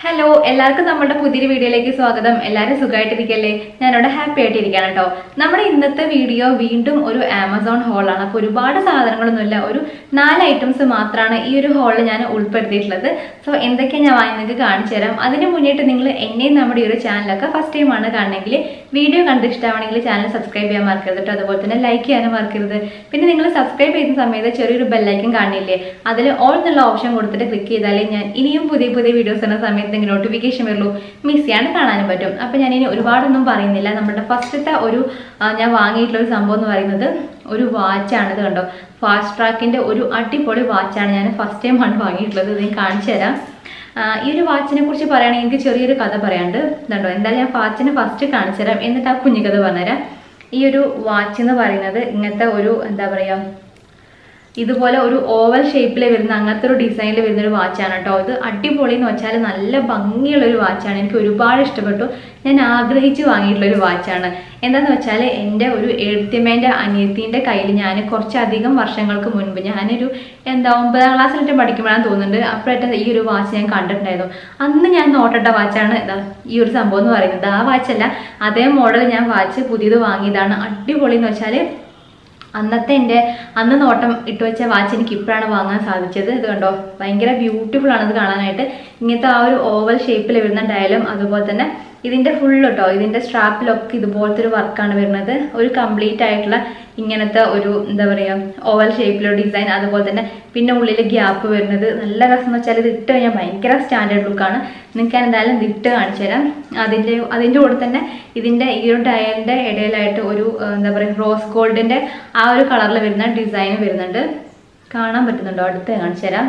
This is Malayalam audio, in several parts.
ഹലോ എല്ലാവർക്കും നമ്മുടെ പുതിയൊരു വീഡിയോയിലേക്ക് സ്വാഗതം എല്ലാവരും സുഖമായിട്ടിരിക്കല്ലേ ഞാനിവിടെ ഹാപ്പി ആയിട്ടിരിക്കുകയാണ് കേട്ടോ നമ്മുടെ ഇന്നത്തെ വീഡിയോ വീണ്ടും ഒരു ആമസോൺ ഹോളാണ് അപ്പോൾ ഒരുപാട് സാധനങ്ങളൊന്നുമില്ല ഒരു നാല് ഐറ്റംസ് മാത്രമാണ് ഈ ഒരു ഹോളിൽ ഞാൻ ഉൾപ്പെടുത്തിയിട്ടുള്ളത് സോ എന്തൊക്കെയാണ് ഞാൻ വാങ്ങി നിങ്ങൾക്ക് കാണിച്ചു തരാം അതിന് മുന്നേറ്റ് നിങ്ങൾ എന്നെയും നമ്മുടെ ഈ ഒരു ചാനലൊക്കെ ഫസ്റ്റ് ടൈമാണ് കാണണമെങ്കിൽ വീഡിയോ കണ്ട് ഇഷ്ടമാണെങ്കിൽ ചാനൽ സബ്സ്ക്രൈബ് ചെയ്യാൻ മറക്കരുത് കേട്ടോ അതുപോലെ തന്നെ ലൈക്ക് ചെയ്യാനും മറക്കരുത് പിന്നെ നിങ്ങൾ സബ്സ്ക്രൈബ് ചെയ്യുന്ന സമയത്ത് ചെറിയൊരു ബെല്ലൈക്കൻ കാണില്ലേ അതിൽ ഓൾ എന്നുള്ള ഓപ്ഷൻ കൊടുത്തിട്ട് ക്ലിക്ക് ചെയ്താലേ ഞാൻ ഇനിയും പുതിയ പുതിയ വീഡിയോസ് എന്ന സമയത്ത് നിങ്ങൾക്ക് നോട്ടിഫിക്കേഷൻ വരുള്ളൂ മിസ് ചെയ്യാണ്ട് കാണാനും പറ്റും അപ്പം ഞാൻ ഇനി ഒരുപാടൊന്നും പറയുന്നില്ല നമ്മുടെ ഫസ്റ്റത്തെ ഒരു ആ, ഞാൻ വാങ്ങിയിട്ടുള്ള ഒരു സംഭവം എന്ന് പറയുന്നത് ഒരു വാച്ചാണ് ഇത് കണ്ടോ ഫാസ്റ്റ് ട്രാക്കിൻ്റെ ഒരു അടിപൊളി വാച്ചാണ് ഞാൻ ഫസ്റ്റ് ടൈം ആണ് വാങ്ങിയിട്ടുള്ളത് ഇത് ഞാൻ കാണിച്ചു തരാം ആ, ഈ ഒരു വാച്ചിനെ കുറിച്ച് പറയുകയാണെങ്കിൽ എനിക്ക് ചെറിയൊരു കഥ പറയാണ്ട് ഇതുണ്ടോ എന്തായാലും ഞാൻ വാച്ചിനെ ഫസ്റ്റ് കാണിച്ചു തരാം എന്നിട്ട് ആ കുഞ്ഞു കഥ പറഞ്ഞുതരാം ഈ ഒരു വാച്ച് എന്ന് പറയുന്നത് ഇങ്ങനത്തെ ഒരു എന്താ പറയുക ഇതുപോലെ ഒരു ഓവൽ ഷേപ്പിൽ വരുന്ന അങ്ങനത്തെ ഒരു ഡിസൈനിൽ വരുന്ന ഒരു വാച്ചാണ് കേട്ടോ ഇത് അടിപൊളി എന്ന് വെച്ചാൽ നല്ല ഭംഗിയുള്ള ഒരു വാച്ചാണ് എനിക്ക് ഒരുപാട് ഇഷ്ടപ്പെട്ടു ഞാൻ ആഗ്രഹിച്ച് വാങ്ങിയിട്ടുള്ള ഒരു വാച്ചാണ് എന്താന്ന് വെച്ചാൽ എൻ്റെ ഒരു എഴുത്തിമേൻ്റെ അനിയത്തിൻ്റെ കയ്യിൽ ഞാൻ കുറച്ചധികം വർഷങ്ങൾക്ക് മുൻപ് ഞാനൊരു എന്താ ഒമ്പതാം ക്ലാസ്സിലിട്ട് പഠിക്കുമ്പോഴാണ് തോന്നുന്നുണ്ട് അപ്പോഴത്തെ ഈ ഒരു വാച്ച് ഞാൻ കണ്ടിട്ടുണ്ടായിരുന്നു അന്ന് ഞാൻ നോട്ടിട്ട വാച്ചാണ് ഇതാ ഈ ഒരു സംഭവം എന്ന് പറയുന്നത് ആ വാച്ചല്ല അതേ മോഡൽ ഞാൻ വാച്ച് പുതിയത് വാങ്ങിയതാണ് അടിപൊളി എന്ന് വെച്ചാൽ അന്നത്തെ എൻ്റെ അന്ന് നോട്ടം ഇട്ട് വെച്ച വാച്ച് എനിക്ക് ഇപ്പോഴാണ് വാങ്ങാൻ സാധിച്ചത് ഇത് കണ്ടോ ഭയങ്കര ബ്യൂട്ടിഫുൾ ആണ് ഇത് കാണാനായിട്ട് ഇങ്ങനത്തെ ആ ഒരു ഓവൽ ഷേപ്പിൽ വരുന്ന ഡയലും അതുപോലെ തന്നെ ഇതിൻ്റെ ഫുൾ കേട്ടോ ഇതിൻ്റെ സ്ട്രാപ്പിലൊക്കെ ഇതുപോലത്തെ ഒരു വർക്കാണ് വരുന്നത് ഒരു കംപ്ലീറ്റ് ആയിട്ടുള്ള ഇങ്ങനത്തെ ഒരു എന്താ പറയുക ഓവൽ ഷേപ്പിലുള്ള ഡിസൈൻ അതുപോലെ തന്നെ പിന്നെ ഉള്ളിൽ ഗ്യാപ്പ് വരുന്നത് നല്ല രസം എന്ന് വെച്ചാൽ ഇത് ഇട്ട് കഴിഞ്ഞാൽ ഭയങ്കര സ്റ്റാൻഡേർഡ് ലുക്കാണ് നിങ്ങൾക്ക് ഞാൻ എന്തായാലും ഇത് ഇട്ട് കാണിച്ചു തരാം അതിൻ്റെ അതിൻ്റെ കൂടെ തന്നെ ഇതിൻ്റെ ഈ ഒരു ഡയലിൻ്റെ ഇടയിലായിട്ട് ഒരു ആ, എന്താ പറയുക റോസ് ഗോൾഡിൻ്റെ ആ ഒരു കളറിൽ വരുന്ന ഡിസൈൻ വരുന്നുണ്ട് കാണാൻ പറ്റുന്നുണ്ടോ അടുത്ത് കാണിച്ചു തരാം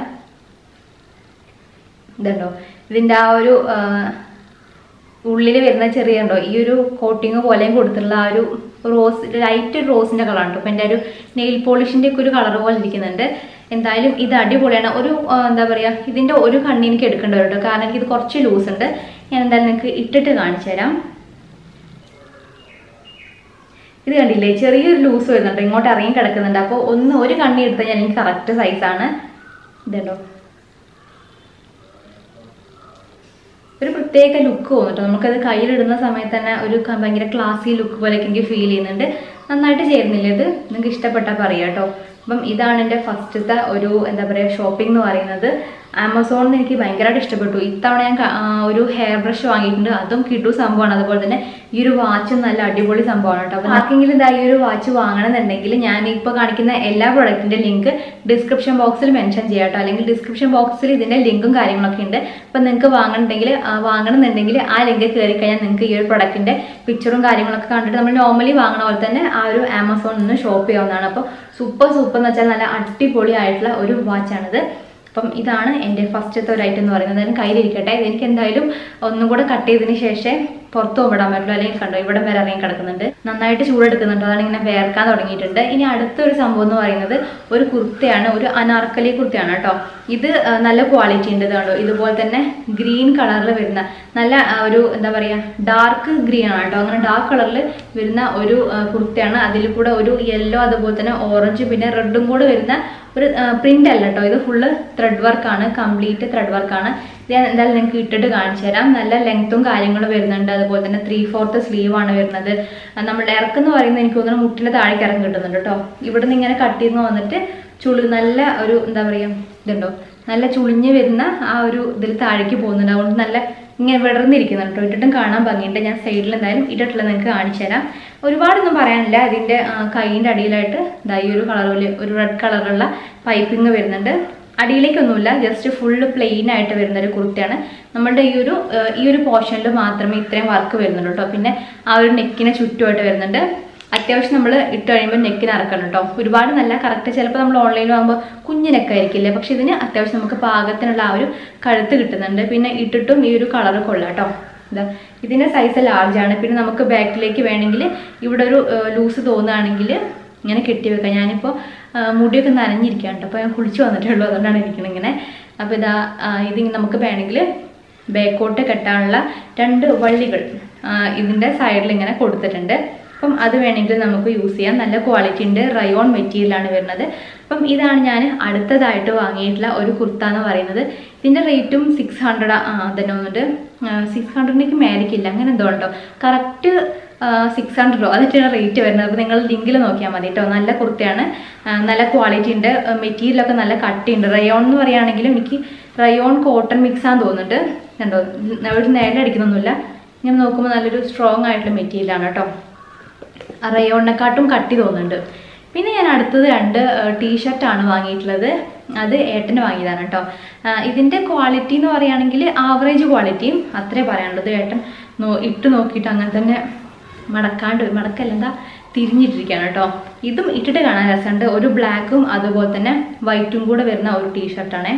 ഇതുണ്ടോ ഇതിൻ്റെ ആ ഒരു ഉള്ളിൽ വരുന്ന ചെറിയ ഉണ്ടോ ഈ ഒരു കോട്ടിങ് പോലെയും കൊടുത്തിട്ടുള്ള ആ ഒരു റോസ് ലൈറ്റ് റോസിൻ്റെ കളറാണ് അപ്പം എൻ്റെ ഒരു നെയിൽ പോളിഷിൻ്റെ ഒക്കെ ഒരു കളർ പോലെ ഇരിക്കുന്നുണ്ട് എന്തായാലും ഇത് അടിപൊളിയാണ് ഒരു ആ, എന്താ പറയുക ഇതിൻ്റെ ഒരു കണ്ണി എനിക്ക് എടുക്കേണ്ടി വരും കേട്ടോ കാരണം എനിക്കിത് കുറച്ച് ലൂസ് ഉണ്ട് ഞാൻ എന്തായാലും നിങ്ങൾക്ക് ഇട്ടിട്ട് കാണിച്ചു തരാം ഇത് കണ്ടില്ലേ ചെറിയൊരു ലൂസ് വരുന്നുണ്ട് ഇങ്ങോട്ട് ഇറങ്ങി കിടക്കുന്നുണ്ട് അപ്പോൾ ഒന്ന് ഒരു കണ്ണി എടുത്താൽ ഞാൻ എനിക്ക് കറക്റ്റ് സൈസാണ് ഇതുണ്ടോ ഒരു പ്രത്യേക ലുക്ക് തോന്നിട്ടോ നമുക്കത് കയ്യിലിടുന്ന സമയത്ത് തന്നെ ഒരു ക- ഭയങ്കര ക്ലാസി ലുക്ക് പോലെയൊക്കെ എനിക്ക് ഫീൽ ചെയ്യുന്നുണ്ട് നന്നായിട്ട് ചേരുന്നില്ല ഇത് നിങ്ങൾക്ക് ഇഷ്ടപ്പെട്ടാൽ പറയാം കേട്ടോ അപ്പം ഇതാണ് എൻ്റെ ഫസ്റ്റത്തെ ഒരു എന്താ പറയുക ഷോപ്പിംഗ് എന്ന് പറയുന്നത് ആമസോണിൽ നിന്ന് എനിക്ക് ഭയങ്കരമായിട്ട് ഇഷ്ടപ്പെട്ടു ഇത്തവണ ഞാൻ ക- ആ, ഒരു ഹെയർ ബ്രഷ് വാങ്ങിയിട്ടുണ്ട് അതും കിട്ടു സംഭവമാണ് അതുപോലെ തന്നെ ഈ ഒരു വാച്ചും നല്ല അടിപൊളി സംഭവമാണ് കേട്ടോ അപ്പം ആർക്കെങ്കിലും ഇതാ ഈ ഒരു വാച്ച് വാങ്ങണമെന്നുണ്ടെങ്കിൽ ഞാൻ ഇപ്പോൾ കാണിക്കുന്ന എല്ലാ പ്രൊഡക്റ്റിൻ്റെ ലിങ്ക് ഡിസ്ക്രിപ്ഷൻ ബോക്സിൽ മെൻഷൻ ചെയ്യാം കേട്ടോ അല്ലെങ്കിൽ ഡിസ്ക്രിപ്ഷൻ ബോക്സിൽ ഇതിൻ്റെ ലിങ്കും കാര്യങ്ങളൊക്കെ ഉണ്ട് അപ്പം നിങ്ങൾക്ക് വാങ്ങണമെന്നുണ്ടെങ്കിൽ ആ, വാങ്ങണമെന്നുണ്ടെങ്കിൽ ആ ലിങ്ക് കയറി കഴിഞ്ഞാൽ നിങ്ങൾക്ക് ഈ ഒരു പ്രൊഡക്റ്റിൻ്റെ പിക്ചറും കാര്യങ്ങളൊക്കെ കണ്ടിട്ട് നമ്മൾ നോർമലി വാങ്ങണ പോലെ തന്നെ ആ ഒരു ആമസോണിൽ നിന്ന് ഷോപ്പ് ചെയ്യാവുന്നതാണ് അപ്പോൾ സൂപ്പർ സൂപ്പർ എന്ന് വെച്ചാൽ നല്ല അടിപൊളി ആയിട്ടുള്ള ഒരു വാച്ചാണിത് അപ്പം ഇതാണ് എൻ്റെ ഫസ്റ്റത്തെ ഒരു ഐറ്റം എന്ന് പറയുന്നത് അതിന് കയ്യിലിരിക്കട്ടെ ഇതെനിക്ക് എന്തായാലും ഒന്നും കൂടെ കട്ട് ചെയ്തതിന് ശേഷം പുറത്ത് പോകാൻ പറ്റുള്ളൂ അല്ലെങ്കിൽ കണ്ടോ ഇവിടെ വരെ ഇറങ്ങി കിടക്കുന്നുണ്ട് നന്നായിട്ട് ചൂടെടുക്കുന്നുണ്ട് അതാണ് ഇങ്ങനെ വേർക്കാൻ തുടങ്ങിയിട്ടുണ്ട് ഇനി അടുത്തൊരു സംഭവം എന്ന് പറയുന്നത് ഒരു കുർത്തയാണ് ഒരു അനാർക്കലി കുർത്തയാണ് കേട്ടോ ഇത് ആ, നല്ല ക്വാളിറ്റി ഉണ്ട് ഇത് കണ്ടോ ഇതുപോലെ തന്നെ ഗ്രീൻ കളറിൽ വരുന്ന നല്ല ആ, ഒരു എന്താ പറയുക ഡാർക്ക് ഗ്രീൻ ആണ് കേട്ടോ അങ്ങനെ ഡാർക്ക് കളറിൽ വരുന്ന ഒരു ആ, കുർത്തയാണ് അതിൽ കൂടെ ഒരു യെല്ലോ അതുപോലെ തന്നെ ഓറഞ്ച് പിന്നെ റെഡും കൂടെ വരുന്ന ഒരു പ്രിന്റ് അല്ല കേട്ടോ ഇത് ഫുള്ള് ത്രെഡ് വർക്കാണ് കംപ്ലീറ്റ് ത്രെഡ് വർക്കാണ് ഇത് ഞാൻ എന്തായാലും നിങ്ങൾക്ക് ഇട്ടിട്ട് കാണിച്ചു തരാം നല്ല ലെങ്ത്തും കാര്യങ്ങളും വരുന്നുണ്ട് അതുപോലെ തന്നെ ത്രീ ഫോർത്ത് സ്ലീവ് ആണ് വരുന്നത് ആ, നമ്മളുടെ ഇറക്കെന്ന് പറയുന്നത് എനിക്ക് തോന്നുന്നു മുട്ടിന് താഴേക്ക് ഇറങ്ങി കിട്ടുന്നുണ്ട് കേട്ടോ ഇവിടെ നിന്ന് ഇങ്ങനെ കട്ട് ചെയ്ത് വന്നിട്ട് ചുളി നല്ല ഒരു എന്താ പറയുക ഇതുണ്ടോ നല്ല ചുളിഞ്ഞ് വരുന്ന ആ ഒരു ഇതിൽ താഴേക്ക് പോകുന്നുണ്ട് അതുകൊണ്ട് നല്ല ഇങ്ങനെ വിടർന്നിരിക്കുന്നുണ്ട് കേട്ടോ ഇട്ടിട്ടും കാണാൻ ഭംഗിയുണ്ട് ഞാൻ സൈഡിൽ എന്തായാലും ഇട്ടിട്ടുള്ളത് നിങ്ങൾക്ക് കാണിച്ചു തരാം ഒരുപാടൊന്നും പറയാനില്ല ഇതിൻ്റെ കൈയിൻ്റെ അടിയിലായിട്ട് ഇതാ ഈ ഒരു കളറിൽ ഒരു റെഡ് കളറുള്ള പൈപ്പിംഗ് വരുന്നുണ്ട് അടിയിലേക്കൊന്നുമില്ല ജസ്റ്റ് ഫുള്ള് പ്ലെയിൻ ആയിട്ട് വരുന്ന ഒരു കുർത്തയാണ് നമ്മളുടെ ഈ ഒരു ആ, ഈ ഒരു പോർഷനിൽ മാത്രമേ ഇത്രയും വർക്ക് വരുന്നുള്ളൂ കേട്ടോ പിന്നെ ആ ഒരു നെക്കിനെ ചുറ്റുമായിട്ട് വരുന്നുണ്ട് അത്യാവശ്യം നമ്മൾ ഇട്ട് കഴിയുമ്പോൾ നെക്കിന് ഇറക്കണം കേട്ടോ ഒരുപാട് നല്ല കറക്റ്റ് ചിലപ്പോൾ നമ്മൾ ഓൺലൈനിൽ വാങ്ങുമ്പോൾ കുഞ്ഞു നെക്കായിരിക്കില്ലേ പക്ഷെ ഇതിന് അത്യാവശ്യം നമുക്ക് പാകത്തിനുള്ള ആ ഒരു കഴുത്ത് കിട്ടുന്നുണ്ട് പിന്നെ ഇട്ടിട്ടും ഈ ഒരു കളർ കൊള്ളാം കേട്ടോ ഇതാ ഇതിൻ്റെ സൈസ് ലാർജ് ആണ് പിന്നെ നമുക്ക് ബാക്കിലേക്ക് വേണമെങ്കിൽ ഇവിടെ ഒരു ലൂസ് തോന്നുകയാണെങ്കിൽ ഇങ്ങനെ കെട്ടി വെക്കാം ഞാനിപ്പോൾ ആ, മുടിയൊക്കെ നനഞ്ഞിരിക്കുകയാണ് കേട്ടോ അപ്പോൾ ഞാൻ കുളിച്ച് വന്നിട്ടുള്ളൂ അതുകൊണ്ടാണ് ഇരിക്കുന്നത് ഇങ്ങനെ അപ്പോൾ ഇതാ ആ, ഇത് നമുക്ക് വേണമെങ്കിൽ ബാക്കോട്ട് കെട്ടാനുള്ള രണ്ട് വള്ളികൾ ആ, ഇതിൻ്റെ സൈഡിൽ ഇങ്ങനെ കൊടുത്തിട്ടുണ്ട് അപ്പം അത് വേണമെങ്കിൽ നമുക്ക് യൂസ് ചെയ്യാം നല്ല ക്വാളിറ്റി ഉണ്ട് റയോൺ മെറ്റീരിയലാണ് വരുന്നത് അപ്പം ഇതാണ് ഞാൻ അടുത്തതായിട്ട് വാങ്ങിയിട്ടുള്ള ഒരു കുർത്ത എന്ന് പറയുന്നത് ഇതിൻ്റെ റേറ്റും സിക്സ് ഹൺഡ്രഡ് തന്നെ വന്നിട്ട് സിക്സ് ഹൺഡ്രഡിലേക്ക് മേലേക്കില്ല അങ്ങനെ എന്തോ ഉണ്ടോ കറക്റ്റ് സിക്സ് ഹൺഡ്രഡോ അതിൻ്റെയാണ് റേറ്റ് വരുന്നത് അപ്പോൾ നിങ്ങൾ ലിങ്കിൽ നോക്കിയാൽ മതി കേട്ടോ നല്ല കുർത്തയാണ് ആ, നല്ല ക്വാളിറ്റി ഉണ്ട് മെറ്റീരിയലൊക്കെ നല്ല കട്ടിയുണ്ട് റയോൺ എന്ന് പറയുകയാണെങ്കിലും എനിക്ക് റയോൺ കോട്ടൺ മിക്സ് ആണെന്ന് തോന്നുന്നുണ്ട് കണ്ടോ ഒരു നേരെ അടിക്കുന്നൊന്നുമില്ല ഇങ്ങനെ നോക്കുമ്പോൾ നല്ലൊരു സ്ട്രോങ് ആയിട്ടുള്ള മെറ്റീരിയലാണ് കേട്ടോ റയോണിനെക്കാട്ടും കട്ടി തോന്നുന്നുണ്ട് പിന്നെ ഞാൻ അടുത്തത് രണ്ട് ടീഷർട്ടാണ് വാങ്ങിയിട്ടുള്ളത് അത് ഏട്ടന് വാങ്ങിയതാണ് കേട്ടോ ഇതിൻ്റെ ക്വാളിറ്റി എന്ന് പറയുകയാണെങ്കിൽ ആവറേജ് ക്വാളിറ്റിയും അത്രേ പറയാനുള്ളത് ഏട്ടൻ നോ ഇട്ട് നോക്കിയിട്ട് അങ്ങനെ തന്നെ മടക്കാണ്ട് മടക്കല്ല എന്താ തിരിഞ്ഞിട്ടിരിക്കുകയാണ് കേട്ടോ ഇതും ഇട്ടിട്ട് കാണാൻ രസമുണ്ട് ഒരു ബ്ലാക്കും അതുപോലെ തന്നെ വൈറ്റും കൂടെ വരുന്ന ഒരു ടീഷർട്ടാണേ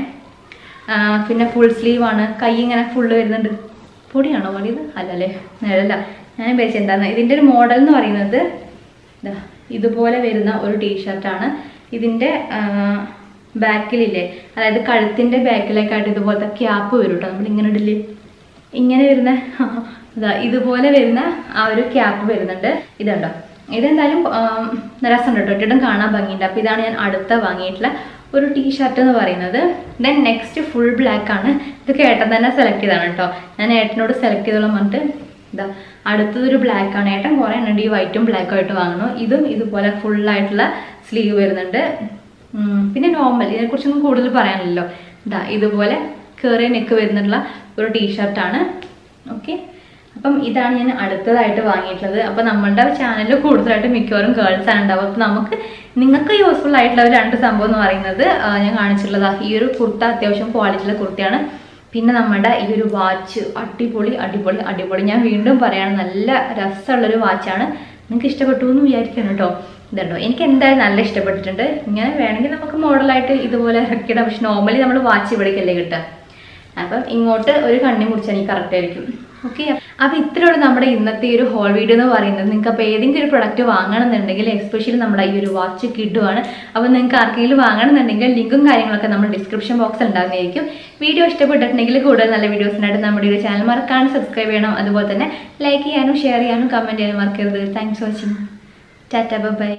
പിന്നെ ഫുൾ സ്ലീവ് ആണ് കൈ ഇങ്ങനെ ഫുള്ള് വരുന്നുണ്ട് പൊടിയാണോ പണിയത് അല്ലല്ലേ അല്ലല്ല ഞാൻ വിചാരിച്ചത് എന്താണ് ഇതിൻ്റെ ഒരു മോഡൽ എന്ന് പറയുന്നത് ദാ ഇതുപോലെ വരുന്ന ഒരു ടീഷർട്ടാണ് ഇതിൻ്റെ ബാക്കിലില്ലേ അതായത് കഴുത്തിൻ്റെ ബാക്കിലേക്കായിട്ട് ഇതുപോലത്തെ ക്യാപ്പ് വരും കേട്ടോ നമ്മൾ ഇങ്ങനെ ഇടില്ലേ ഇങ്ങനെ വരുന്ന ഇതാ ഇതുപോലെ വരുന്ന ആ ഒരു ക്യാപ്പ് വരുന്നുണ്ട് ഇതുണ്ടോ ഇതെന്തായാലും ആം, രസമുണ്ട് കേട്ടോ ഇട്ടിട്ടും കാണാൻ ഭംഗിയുണ്ട് അപ്പോൾ ഇതാണ് ഞാൻ അടുത്ത വാങ്ങിയിട്ടുള്ള ഒരു ടീഷർട്ട് എന്ന് പറയുന്നത് ദെൻ നെക്സ്റ്റ് ഫുൾ ബ്ലാക്ക് ആണ് ഇതൊക്കെ ഏട്ടൻ തന്നെ സെലക്ട് ചെയ്താണ് കേട്ടോ ഞാൻ ഏട്ടനോട് സെലക്ട് ചെയ്തോളം പറഞ്ഞിട്ട് ഇതാ അടുത്തതൊരു ബ്ലാക്ക് ആണ് ഏട്ടൻ കുറേ എണ്ണുണ്ട് ഈ വൈറ്റും ബ്ലാക്കും ആയിട്ട് വാങ്ങണം ഇതും ഇതുപോലെ full ആയിട്ടുള്ള സ്ലീവ് വരുന്നുണ്ട് ഉം, പിന്നെ നോർമൽ ഇതിനെക്കുറിച്ചൊന്നും കൂടുതൽ പറയാനില്ലല്ലോ ഇതാ ഇതുപോലെ കയറിയ നെക്ക് വരുന്നുള്ള ഒരു ടീഷർട്ടാണ് ഓക്കെ അപ്പം ഇതാണ് ഞാൻ അടുത്തതായിട്ട് വാങ്ങിയിട്ടുള്ളത് അപ്പം നമ്മളുടെ ചാനലിൽ കൂടുതലായിട്ട് മിക്കവാറും ഗേൾസ് ആണ് ഉണ്ടാവും അപ്പം നമുക്ക് നിങ്ങൾക്ക് യൂസ്ഫുൾ ആയിട്ടുള്ള ഒരു രണ്ട് സംഭവം എന്ന് പറയുന്നത് ആ, ഞാൻ കാണിച്ചിട്ടുള്ളത് ഈ ഒരു കുർത്ത അത്യാവശ്യം ക്വാളിറ്റിയുള്ള കുർത്തയാണ് പിന്നെ നമ്മുടെ ഈ ഒരു വാച്ച് അടിപൊളി അടിപൊളി അടിപൊളി ഞാൻ വീണ്ടും പറയാണ് നല്ല രസമുള്ളൊരു വാച്ചാണ് നിങ്ങൾക്ക് ഇഷ്ടപ്പെട്ടു എന്ന് വിചാരിക്കണം കേട്ടോ ഇതുണ്ടോ എനിക്ക് എന്തായാലും നല്ല ഇഷ്ടപ്പെട്ടിട്ടുണ്ട് ഇങ്ങനെ വേണമെങ്കിൽ നമുക്ക് മോഡലായിട്ട് ഇതുപോലെ ഇറക്കിയിടാം പക്ഷെ നോർമലി നമ്മൾ വാച്ച് ഇവിടേക്കല്ലേ കിട്ടുക അപ്പം ഇങ്ങോട്ട് ഒരു കണ്ണി മുറിച്ചാൽ എനിക്ക് കറക്റ്റ് ആയിരിക്കും ഓക്കെ അപ്പോൾ ഇത്രയുള്ള നമ്മുടെ ഇന്നത്തെ ഈ ഒരു ഹോൾ വീഡിയോ എന്ന് പറയുന്നത് നിങ്ങൾക്ക് അപ്പോൾ ഏതെങ്കിലും ഒരു പ്രൊഡക്റ്റ് വാങ്ങണമെന്നുണ്ടെങ്കിൽ എസ്പെഷ്യലി നമ്മുടെ ഈ ഒരു വാച്ച് കിട്ടുവാണ് അപ്പോൾ നിങ്ങൾക്ക് ആർക്കെങ്കിലും വാങ്ങണമെന്നുണ്ടെങ്കിൽ ലിങ്കും കാര്യങ്ങളൊക്കെ നമ്മൾ ഡിസ്ക്രിപ്ഷൻ ബോക്സിൽ ഉണ്ടാകുന്നതായിരിക്കും വീഡിയോ ഇഷ്ടപ്പെട്ടിട്ടുണ്ടെങ്കിൽ കൂടുതൽ നല്ല വീഡിയോസിനായിട്ട് നമ്മുടെ ഒരു ചാനൽ മറക്കാണ്ട് സബ്സ്ക്രൈബ് ചെയ്യണം അതുപോലെ തന്നെ ലൈക്ക് ചെയ്യാനും ഷെയർ ചെയ്യാനും കമൻറ്റ് ചെയ്യാനും മറക്കരുത് thanks for watching tata by